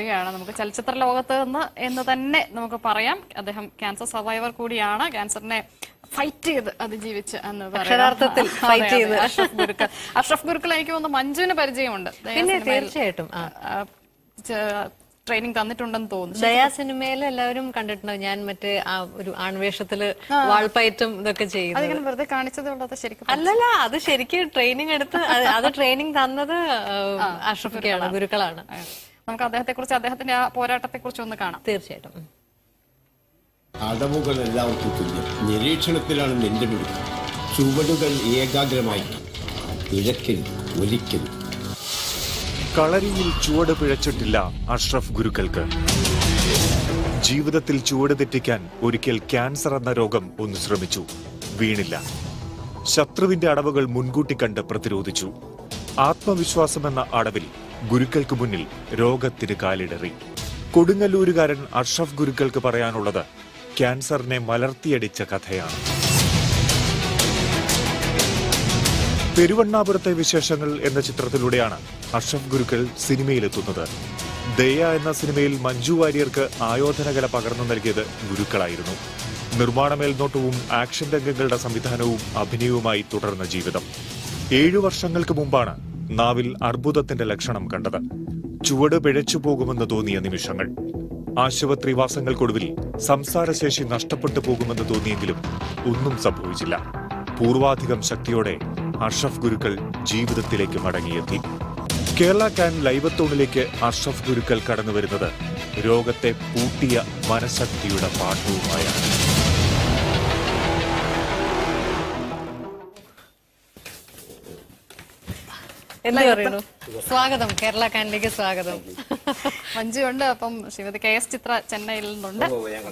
ാണ് നമുക്ക് ചലച്ചിത്ര ലോകത്ത് നിന്ന് എന്ന് തന്നെ നമുക്ക് പറയാം അദ്ദേഹം ക്യാൻസർ സർവൈവർ കൂടിയാണ് ക്യാൻസറിനെ ഫൈറ്റ് ചെയ്ത് അതിജീവിച്ച് എന്ന് പറയാം. അക്ഷരാർത്ഥത്തിൽ അതെ, fight അതെ. ചെയ്ത്. അഷ്റഫ് ഗുരുക്കൾ അഷ്റഫ് ഗുരുക്കൾ എനിക്ക് തോന്നുന്നു മഞ്ജുവിന് പരിചയമുണ്ട് ദയാ പിന്നെ സിനിമയിൽ, തീർച്ചയായിട്ടും ആ. ആ, ട്രെയിനിങ് തന്നിട്ടുണ്ടെന്ന് തോന്നുന്നു ദയാ സിനിമയിൽ എല്ലാവരും കണ്ടിട്ടുണ്ടാവും ഞാൻ മറ്റേ ആ ഒരു ആൺവേഷത്തില് വാൾപ്പയറ്റും ഇതൊക്കെ ചെയ്യുന്നത് അതിങ്ങനെ വെറുതെ കാണിച്ചതേ ഉള്ളൂ അത് ശരിക്കും അല്ലല്ല അത് ശരിക്കും ട്രെയിനിങ് എടുത്ത് അത് അത് ട്രെയിനിങ് തന്നത് അഷ്റഫിക്കാണ് ഗുരുക്കളാണ് നമുക്ക് അദ്ദേഹത്തെ കുറിച്ച് അദ്ദേഹത്തിന്റെ ആ പോരാട്ടത്തെ കുറിച്ച് ഒന്ന് കാണാം തീർച്ചയായിട്ടും ഉം. അടവുകൾ എല്ലാവർക്കും തുല്യം നിരീക്ഷണത്തിലാണ് നിന്റെ മിടുക്ക് ചുവടുകൾ ഏകാഗ്രമായി ഇഴക്കരുത് ഒലിക്കരുത് കളരിയിൽ ചുവട് പിഴച്ചിട്ടില്ല അഷ്റഫ് ഗുരുക്കൾക്ക് ജീവിതത്തിൽ ചുവട് തെറ്റിക്കാൻ ഒരിക്കൽ ക്യാൻസർ എന്ന രോഗം ഒന്ന് ശ്രമിച്ചു വീണില്ല ശത്രുവിന്റെ അടവുകൾ മുൻകൂട്ടി കണ്ട് പ്രതിരോധിച്ചു ആത്മവിശ്വാസമെന്ന അടവിൽ ഗുരുക്കൾക്ക് മുന്നിൽ രോഗത്തിന് കാലിടറി കൊടുങ്ങല്ലൂരുകാരൻ അഷ്റഫ് ഗുരുക്കൾക്ക് പറയാനുള്ളത് ക്യാൻസറിനെ മലർത്തിയടിച്ച കഥയാണ് പെരുവണ്ണാപുരത്തെ വിശേഷങ്ങൾ എന്ന ചിത്രത്തിലൂടെയാണ് അഷ്റഫ് ഗുരുക്കൾ സിനിമയിലെത്തുന്നത് ദയ എന്ന സിനിമയിൽ മഞ്ജു വാര്യർക്ക് ആയോധനകല പകർന്നു നൽകിയത് ഗുരുക്കളായിരുന്നു നിർമ്മാണ മേൽനോട്ടവും ആക്ഷൻ രംഗങ്ങളുടെ സംവിധാനവും അഭിനയവുമായി തുടർന്ന ജീവിതം ഏഴു വർഷങ്ങൾക്ക് മുമ്പാണ് നാവിൽ അർബുദത്തിന്റെ ലക്ഷണം കണ്ടത് ചുവട് പിഴച്ചു പോകുമെന്ന് തോന്നിയ നിമിഷങ്ങൾ ആശുപത്രിവാസങ്ങൾക്കൊടുവിൽ സംസാരശേഷി നഷ്ടപ്പെട്ടു പോകുമെന്ന് തോന്നിയെങ്കിലും ഒന്നും സംഭവിച്ചില്ല പൂർവാധികം ശക്തിയോടെ അഷ്റഫ് ഗുരുക്കൾ ജീവിതത്തിലേക്ക് മടങ്ങിയെത്തി കേരള കാൻ ലൈവത്തോണിലേക്ക് അഷ്റഫ് ഗുരുക്കൾ കടന്നു വരുന്നത് രോഗത്തെ പൂട്ടിയ മനഃശക്തിയുടെ പാഠവുമായാണ് എന്ത് പറയുന്നു സ്വാഗതം കേരള കാനിലേക്ക് സ്വാഗതം മഞ്ജു ഉണ്ട് അപ്പം ശ്രീമതി കെ എസ് ചിത്ര ചെന്നൈയിൽ നിന്നുണ്ട്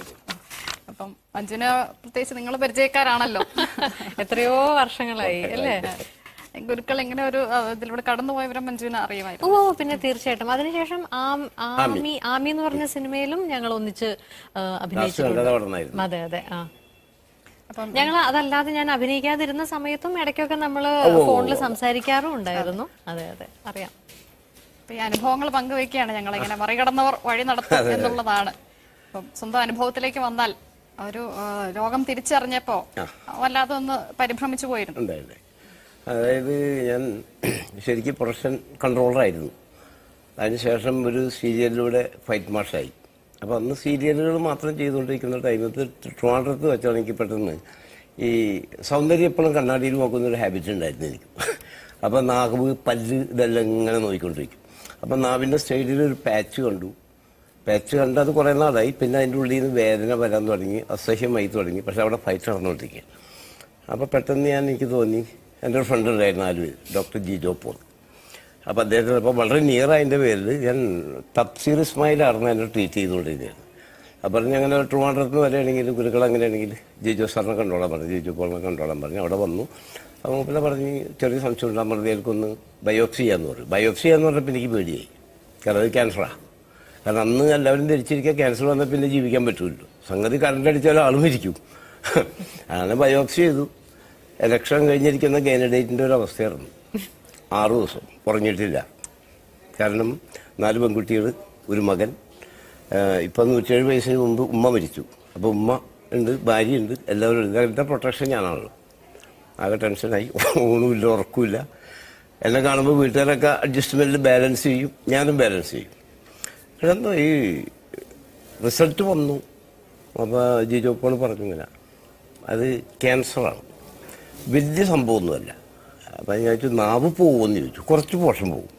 അപ്പം മഞ്ജുവിന് പ്രത്യേകിച്ച് നിങ്ങൾ പരിചയക്കാരാണല്ലോ എത്രയോ വർഷങ്ങളായി അല്ലേ ഗുരുക്കൾ ഇങ്ങനെ ഒരു ആ, ഇതിലൂടെ കടന്നുപോയവരെ മഞ്ജുവിനെ അറിയുമായിരുന്നു ഓ പിന്നെ തീർച്ചയായിട്ടും അതിനുശേഷം ആം- ആമി ആമി എന്ന് പറഞ്ഞ സിനിമയിലും ഞങ്ങൾ ഒന്നിച്ച് ആ, അഭിനയിച്ചിട്ടുണ്ട് നടന്നായിരുന്നു അതെ അതെ ആ അപ്പം ഞങ്ങൾ അതല്ലാതെ ഞാൻ അഭിനയിക്കാതിരുന്ന സമയത്തും ഇടയ്ക്കൊക്കെ നമ്മള് ഫോണിൽ സംസാരിക്കാറും ഉണ്ടായിരുന്നു അതെ അതെ അറിയാം ഇപ്പൊ ഈ അനുഭവങ്ങൾ പങ്കുവെക്കുകയാണ് ഞങ്ങൾ ഇങ്ങനെ മറികടന്നവർ വഴി നടത്തും എന്നുള്ളതാണ് അപ്പം സ്വന്തം അനുഭവത്തിലേക്ക് വന്നാൽ ഒരു ആ, രോഗം തിരിച്ചറിഞ്ഞപ്പോ വല്ലാതെ ഒന്ന് പരിഭ്രമിച്ചു പോയിരുന്നു ഉണ്ടായില്ലേ അതായത് ഞാൻ ശരിക്കും പ്രൊഫഷൻ കൺട്രോളറായിരുന്നു അതിനുശേഷം ഒരു സീരിയലിലൂടെ ഫൈറ്റ് മാഷായി അപ്പോൾ അന്ന് സീരിയലുകൾ മാത്രം ചെയ്തുകൊണ്ടിരിക്കുന്ന ടൈമത്ത് ട്രിവാൻഡ്രത്ത് വെച്ചാണ് എനിക്ക് പെട്ടെന്ന് ഈ സൗന്ദര്യം എപ്പോഴും കണ്ണാടിയിൽ നോക്കുന്ന ഒരു ഹാബിറ്റ് ഉണ്ടായിരുന്നു എനിക്ക് അപ്പോൾ നാവ് പല്ല് ഇതെല്ലാം ഇങ്ങനെ നോക്കിക്കൊണ്ടിരിക്കും അപ്പോൾ നാവിൻ്റെ സൈഡിൽ ഒരു പാച്ച് കണ്ടു പാച്ച് കണ്ടത് കുറേ നാളായി പിന്നെ അതിൻ്റെ ഉള്ളിൽ നിന്ന് വേദന വരാൻ തുടങ്ങി അസഹ്യമായി തുടങ്ങി പക്ഷെ അവിടെ ഫൈറ്റ് നടന്നുകൊണ്ടിരിക്കുക അപ്പോൾ പെട്ടെന്ന് ഞാൻ എനിക്ക് തോന്നി എൻ്റെ ഒരു ഫ്രണ്ട് ഉണ്ടായിരുന്നു ആലുവയിൽ ഡോക്ടർ ജി ജോ പോൾ അപ്പോൾ അദ്ദേഹത്തിന് അപ്പോൾ വളരെ നിയർ അതിൻ്റെ പേരിൽ ഞാൻ തപ്സീർ ഇസ്മായിലായിരുന്നു എന്നെ ട്രീറ്റ് ചെയ്തുകൊണ്ടിരുന്നത് അപ്പോൾ പറഞ്ഞ് അങ്ങനെ ട്രിവാൻഡ്രത്ത് നിന്ന് വരികയാണെങ്കിൽ ഗുരുക്കൾ അങ്ങനെയാണെങ്കിൽ ജിജോ സാറിനെ കണ്ടോളാൻ പറഞ്ഞു ജിജോ പോളിനെ കണ്ടോളാൻ പറഞ്ഞു അവിടെ വന്നു അപ്പോൾ പിന്നെ പറഞ്ഞ് ചെറിയ സംശയം ഉണ്ടാകും പറഞ്ഞു എനിക്കൊന്ന് ബയോപ്സി ചെയ്യാന്ന് പറഞ്ഞു ബയോപ്സി ചെയ്യാന്ന് പറഞ്ഞപ്പോൾ എനിക്ക് പേടിയായി കാരണം അത് ക്യാൻസറാണ് കാരണം അന്ന് എല്ലാവരും ധരിച്ചിരിക്കുക ക്യാൻസർ വന്നാൽ പിന്നെ ജീവിക്കാൻ പറ്റുമല്ലോ സംഗതി കറണ്ട് അടിച്ചാലും ആൾ മരിക്കും അങ്ങനെ ബയോപ്സി ചെയ്തു ഇലക്ഷൻ കഴിഞ്ഞിരിക്കുന്ന കാൻഡിഡേറ്റിൻ്റെ ഒരു അവസ്ഥയായിരുന്നു ആറു ദിവസം ഉറങ്ങിയിട്ടില്ല കാരണം നാല് പെൺകുട്ടികൾ ഒരു മകൻ ആഹ് ഇപ്പം നൂറ്റിയേഴ് വയസ്സിന് മുമ്പ് ഉമ്മ മരിച്ചു അപ്പോൾ ഉമ്മ ഉണ്ട് ഭാര്യയുണ്ട് എല്ലാവരും ഉണ്ട് എൻ്റെ പ്രൊട്ടക്ഷൻ ഞാനാണല്ലോ ആകെ ടെൻഷനായി ഊണുമില്ല ഉറക്കമില്ല എന്നെ കാണുമ്പോൾ വീട്ടുകാരൊക്കെ അഡ്ജസ്റ്റ്മെൻറ്റിൽ ബാലൻസ് ചെയ്യും ഞാനും ബാലൻസ് ചെയ്യും പക്ഷെ എന്തോ ഈ റിസൾട്ട് വന്നു അപ്പോൾ ജിജോ പോൾ പറഞ്ഞു ഇങ്ങനെ അത് ക്യാൻസറാണ് വലിയ സംഭവമൊന്നുമല്ല അപ്പം ഞാൻ ചോദിച്ചു നാവ് പോകുമെന്ന് ചോദിച്ചു കുറച്ച് പോഷൻ പോകും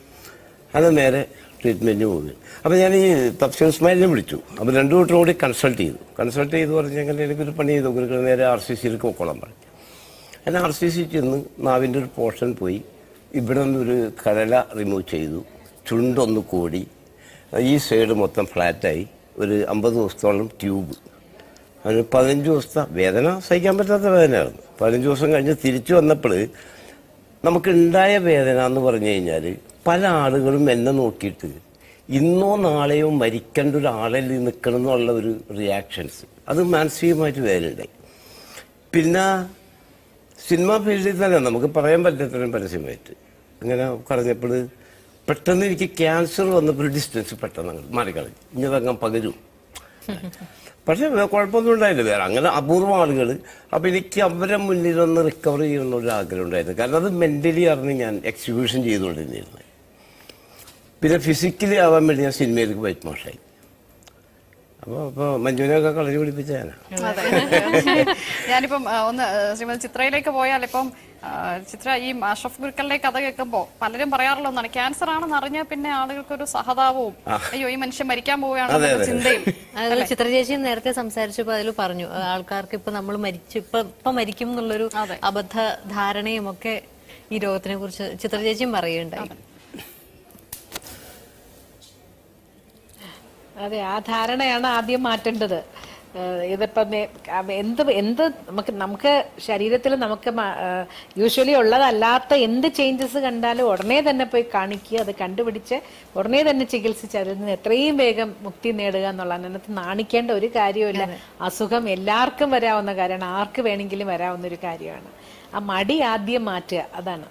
അത് നേരെ ട്രീറ്റ്മെൻറ്റിന് പോയി അപ്പോൾ ഞാൻ ഈ തഫ്സീർ ഇസ്മായിലിനെ വിളിച്ചു അപ്പോൾ രണ്ടു കൂട്ടരും കൂടി കൺസൾട്ട് ചെയ്തു കൺസൾട്ട് ചെയ്ത് പറഞ്ഞ് അങ്ങനെ എനിക്കൊരു പണി ചെയ്തു ഗുരുക്കൾ നേരെ ആർ സി സിയിലേക്ക് പോക്കോളാൻ പറഞ്ഞു ഞാൻ ആർ സി സി ചെന്ന് നാവിൻ്റെ ഒരു പോർഷൻ പോയി ഇവിടെ നിന്നൊരു കടല റിമൂവ് ചെയ്തു ചുണ്ടൊന്ന് കൂടി ഈ സൈഡ് മൊത്തം ഫ്ലാറ്റായി ഒരു അമ്പത് ദിവസത്തോളം ട്യൂബ് അതിന് പതിനഞ്ച് ദിവസത്തെ വേദന സഹിക്കാൻ പറ്റാത്ത വേദനയായിരുന്നു പതിനഞ്ച് ദിവസം കഴിഞ്ഞ് തിരിച്ചു വന്നപ്പോൾ നമുക്കുണ്ടായ വേദന എന്ന് പറഞ്ഞു കഴിഞ്ഞാൽ പല ആളുകളും എന്നെ നോക്കിയിട്ട് ഇന്നോ നാളെയോ മരിക്കേണ്ട ഒരാളിൽ നിൽക്കണം എന്നുള്ള ഒരു റിയാക്ഷൻസ് അത് മാനസികമായിട്ട് വേദനയുണ്ടായി പിന്നെ സിനിമ ഫീൽഡിൽ തന്നെ നമുക്ക് പറയാൻ പറ്റത്തില്ല പരസ്യമായിട്ട് അങ്ങനെ പറഞ്ഞപ്പോൾ പെട്ടെന്ന് എനിക്ക് ക്യാൻസർ വന്നപ്പോൾ ഡിസ്റ്റൻസ് പെട്ടെന്ന് അങ്ങ് മാറിക്കളഞ്ഞു ഇനി അതങ്ങ് പകരും പക്ഷെ വേ- കുഴപ്പമൊന്നും ഉണ്ടായില്ല വേറെ അങ്ങനെ അപൂർവം ആളുകൾ അപ്പൊ എനിക്ക് അവരെ മുന്നിൽ ഒന്ന് റിക്കവർ ചെയ്യണമെന്ന് ഒരു ആഗ്രഹം ഉണ്ടായിരുന്നു കാരണം അത് മെന്റലി അറിഞ്ഞ് ഞാൻ എക്സിക്യൂഷൻ ചെയ്തുകൊണ്ടിരുന്നിരുന്നത് പിന്നെ ഫിസിക്കലി ആവാൻ വേണ്ടി ഞാൻ സിനിമയിലേക്ക് വൈറ്റ് മാഷായി അപ്പോൾ അപ്പോൾ മഞ്ജുവിനെയൊക്കെ കളരി പിടിപ്പിച്ച ഞാനാണ് അതെ ഞാനിപ്പം ആ, ഒന്ന് ആ, ശ്രീമതി ചിത്രയിലേക്ക് പോയാൽ ഇപ്പം ആ, ചിത്ര ഈ അഷ്റഫ് ഗുരുക്കളുടെ കഥ കേൾക്കുമ്പോ പലരും പറയാറുള്ള ഒന്നാണ് ക്യാൻസർ ആണെന്ന് അറിഞ്ഞാൽ പിന്നെ ആളുകൾക്കൊരു സഹതാപവും അയ്യോ ഈ മനുഷ്യൻ മരിക്കാൻ പോവുകയാണെന്നുള്ള ചിന്തയും അതിൽ ചിത്രചേച്ചി നേരത്തെ സംസാരിച്ചപ്പോ അതിൽ പറഞ്ഞു ആ, ആൾക്കാർക്ക് ഇപ്പൊ നമ്മൾ മരിച്ചു ഇപ്പൊ ഇപ്പൊ മരിക്കും എന്നുള്ളൊരു അതെ. അബദ്ധ ധാരണയും ഒക്കെ ഈ രോഗത്തിനെ കുറിച്ച് ചിത്രചേച്ചിയും പറയുകയുണ്ടായി അതെ ആ ധാരണയാണ് ആദ്യം മാറ്റേണ്ടത് ഏഹ് ഇതിപ്പോ നേ- അഹ് എന്ത് എന്ത് നമുക്ക് നമുക്ക് ശരീരത്തിൽ നമുക്ക് യൂഷ്വലി ഉള്ളതല്ലാത്ത എന്ത് ചേഞ്ചസ് കണ്ടാലും ഉടനെ തന്നെ പോയി കാണിക്കുക അത് കണ്ടുപിടിച്ച് ഉടനെ തന്നെ ചികിത്സിച്ച് അതിൽ നിന്ന് എത്രയും വേഗം മുക്തി നേടുക എന്നുള്ളതാണ് അതിനകത്ത് നാണിക്കേണ്ട ഒരു കാര്യമില്ല അസുഖം എല്ലാവർക്കും വരാവുന്ന കാര്യമാണ് ആർക്ക് വേണമെങ്കിലും വരാവുന്ന ഒരു കാര്യമാണ് ആ മടി ആദ്യം മാറ്റുക അതാണ്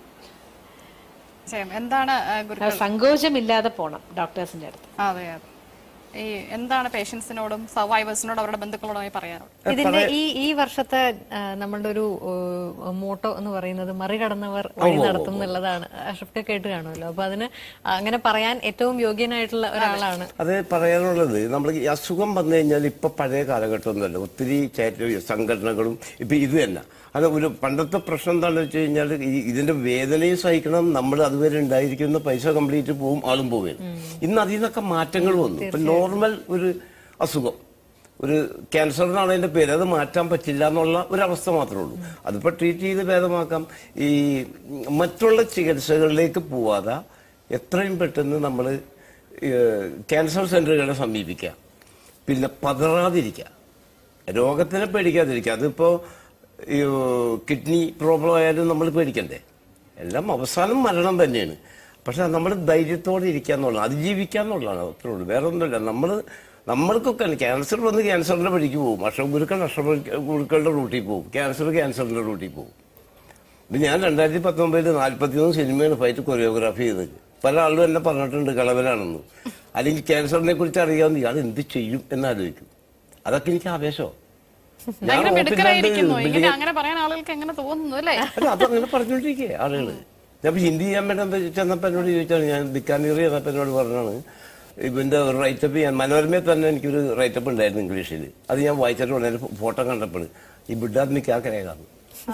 ചെയ്യും. എന്താണ് ആ, ആ ഗുരുക്കൾ സങ്കോചമില്ലാതെ പോണം ഡോക്ടേഴ്സിന്റെ അടുത്ത് അതെ അതെ ഈ എന്താണ് പേഷ്യൻസിനോടും സർവൈവേഴ്സിനോടും അവരുടെ ബന്ധുക്കളോടുമായി പറയാറുള്ളത് ഇതിന്റെ ഈ ഈ വർഷത്തെ ആ, നമ്മളുടെ ഒരു ഏഹ്, മോട്ടോ എന്ന് പറയുന്നത് മറികടന്നവർ വഴി നടത്തും എന്നുള്ളതാണ് അഷ്റഫ് കേട്ട് കാണുമല്ലോ അപ്പൊ അതിന് അങ്ങനെ പറയാൻ ഏറ്റവും യോഗ്യനായിട്ടുള്ള ഒരാളാണ് അത് പറയാനുള്ളത് നമ്മൾ ഈ അസുഖം വന്നു കഴിഞ്ഞാൽ ഇപ്പൊ പഴയ കാലഘട്ടമൊന്നുമല്ല ഒത്തിരി ചാരിറ്റി സംഘടനകളും ഇപ്പൊ ഇത് തന്നെ അത് ഒരു പണ്ടത്തെ പ്രശ്നം എന്താണെന്ന് വെച്ച് കഴിഞ്ഞാൽ ഈ ഇതിന്റെ വേദനയും സഹിക്കണം നമ്മൾ അതുവരെ ഉണ്ടായിരിക്കുന്ന പൈസ കംപ്ലീറ്റ് പോവും ആളും പോവുകയാണ് ഇന്ന് അതിൽ നിന്നൊക്കെ മാറ്റങ്ങൾ വന്നു ഇപ്പൊ നോർമൽ ഒരു അസുഖം ഒരു ക്യാൻസർ എന്നാണ് അതിന്റെ പേര് അത് മാറ്റാൻ പറ്റില്ല എന്നുള്ള ഒരു അവസ്ഥ മാത്രമേ ഉള്ളൂ അതിപ്പോ ട്രീറ്റ് ചെയ്ത് ഭേദമാക്കാം ഈ മറ്റുള്ള ചികിത്സകളിലേക്ക് പോവാതെ എത്രയും പെട്ടെന്ന് നമ്മൾ ക്യാൻസർ സെന്ററുകളെ സമീപിക്കുക പിന്നെ പതറാതിരിക്കുക രോഗത്തിനെ പേടിക്കാതിരിക്കുക അതിപ്പോ ഈ കിഡ്നി പ്രോബ്ലം ആയാലും നമ്മൾ പേടിക്കണ്ടേ എല്ലാം അവസാനം മരണം തന്നെയാണ് പക്ഷെ നമ്മൾ ധൈര്യത്തോടെ ഇരിക്കുക എന്നുള്ളത് അതിജീവിക്കുക എന്നുള്ളതാണ് അത്രേ ഉള്ളൂ വേറെ ഒന്നുമില്ല നമ്മൾ നമ്മൾക്കൊക്കെ ക്യാൻസർ വന്ന് ക്യാൻസറിന്റെ വഴിക്ക് പോകും അഷ്ടഗുരുക്കൾ അഷ്ടഗുരുക്കളുടെ റൂട്ടിൽ പോകും ക്യാൻസർ ക്യാൻസറിന്റെ റൂട്ടിൽ പോകും ഇത് ഞാൻ രണ്ടായിരത്തി പത്തൊമ്പതിൽ നാല്പത്തിമൂന്ന് സിനിമയാണ് ഫൈറ്റ് കൊറിയോഗ്രാഫി ചെയ്തത് പല ആളും എന്നെ പറഞ്ഞിട്ടുണ്ട് കളവനാണെന്ന് അല്ലെങ്കിൽ ക്യാൻസറിനെ കുറിച്ച് അറിയാവുന്ന ഇയാൾ എന്ത് ചെയ്യും എന്നാലോചിക്കും അതൊക്കെ എനിക്ക് ആവേശം ഞാൻ ഭയങ്കര മിടുക്കരായിരിക്കുന്നു റോട്ടിലാണ്ട് ഇങ്ങനെ അങ്ങനെ പറയാൻ ആളുകൾക്ക് എങ്ങനെ തോന്നുന്നു അല്ലേ അല്ല അതങ്ങനെ പറഞ്ഞോണ്ടിരിക്കേ ആളുകൾ ഞാൻ ഇപ്പൊ ഹിന്ദി ചെയ്യാൻ വേണ്ടി ചെന്നപ്പോ എന്നോട് ചോദിച്ചാണ് ഞാൻ ബിക്കാനീറി ചെന്നപ്പോ എന്നോട് പറഞ്ഞാണ് ഇവന്റെ റൈറ്റപ്പ് ചെയ്യാൻ മനോരമയിൽ തന്നെ എനിക്കൊരു റൈറ്റപ്പ് ഉണ്ടായിരുന്നു ഇംഗ്ലീഷിൽ അത് ഞാൻ വായിച്ചിട്ട് ഉടനെ ഫോട്ടോ കണ്ടപ്പോൾ ഈ ബുദ്ധാത്മിക്ക് ആ കരയാകാന്ന്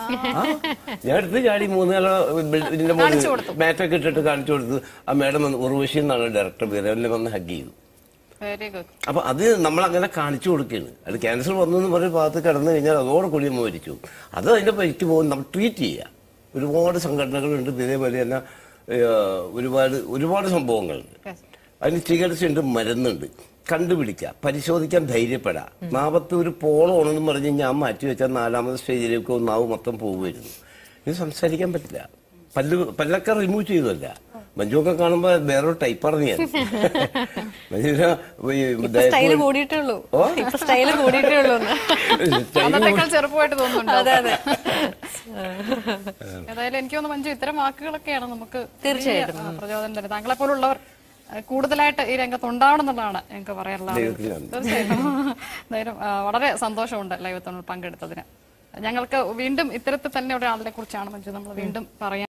ഞാൻ എടുത്ത് ചാടി മൂന്ന് കാല ഇതിന്റെ മുകളിൽ മാറ്റൊക്കെ ഇട്ടിട്ട് കാണിച്ചു കൊടുത്തു ആ മേഡം വന്ന് ഉർവശി എന്നാണ് ഡയറക്ടർ പേര് എന്നെ വന്ന് ഹഗ് ചെയ്തു വെരി ഗുഡ് അപ്പൊ അത് നമ്മൾ അങ്ങനെ കാണിച്ചു കൊടുക്കുകയാണ് അത് ക്യാൻസർ വന്നു എന്ന് പറഞ്ഞ ഭാഗത്ത് കിടന്നു കഴിഞ്ഞാൽ അതോടെ കൂടി നമ്മൾ മരിച്ചു അത് അതിന്റെ പരിക്ക് പോകും നമ്മൾ ട്രീറ്റ് ചെയ്യുക ഒരുപാട് സംഘടനകളുണ്ട് ഇതേപോലെ തന്നെ ഏഹ്, ഒരുപാട് ഒരുപാട് സംഭവങ്ങളുണ്ട് അതിന് ചികിത്സയുണ്ട് മരുന്നുണ്ട് കണ്ടുപിടിക്കുക പരിശോധിക്കാൻ ധൈര്യപ്പെടാം നാപത്ത് ഒരു പോളമാണെന്ന് പറഞ്ഞ് ഞാൻ മാറ്റി വെച്ചാൽ നാലാമത് സ്റ്റേജിലേക്ക് നാവ് മൊത്തം പോവുമായിരുന്നു ഇത് സംസാരിക്കാൻ പറ്റില്ല പല്ല് പല്ലൊക്കെ റിമൂവ് ചെയ്തല്ല മഞ്ജുവൊക്കെ കാണുമ്പോ വേറൊരു ടൈപ്പാണ് ഞാൻ മഞ്ജുവിനെ ഈ സ്റ്റൈല് കൂടിയിട്ടേ ഉള്ളൂ ഇപ്പൊ സ്റ്റൈല് കൂടിയിട്ടേ ഉള്ളൂ എന്ന്. അന്നത്തേക്കാൾ ചെറുപ്പമായിട്ട് തോന്നുന്നുണ്ട് അതെ അതെ ഏതായാലും എനിക്ക് തോന്നുന്നു മഞ്ജു ഇത്തരം വാക്കുകളൊക്കെയാണ് നമുക്ക് തീർച്ചയായിട്ടും. വലിയ, ആ, പ്രചോദനം തരുന്നത് താങ്കളെ പോലുള്ളവർ ആ, കൂടുതലായിട്ട് ഈ രംഗത്ത് ഉണ്ടാവണം എന്നുള്ളതാണ് ഞങ്ങൾക്ക് പറയാറുള്ളത് ദൈവത്തിന് നന്ദി. തീർച്ചയായിട്ടും എന്തായാലും ആ, വളരെ സന്തോഷമുണ്ട് ലൈവത്തോട് പങ്കെടുത്തതിന് ഞങ്ങൾക്ക് വീണ്ടും ഇത്തരത്തിൽ തന്നെ ഒരാളിനെ കുറിച്ചാണ് മഞ്ജു നമ്മൾ വീണ്ടും പറയാൻ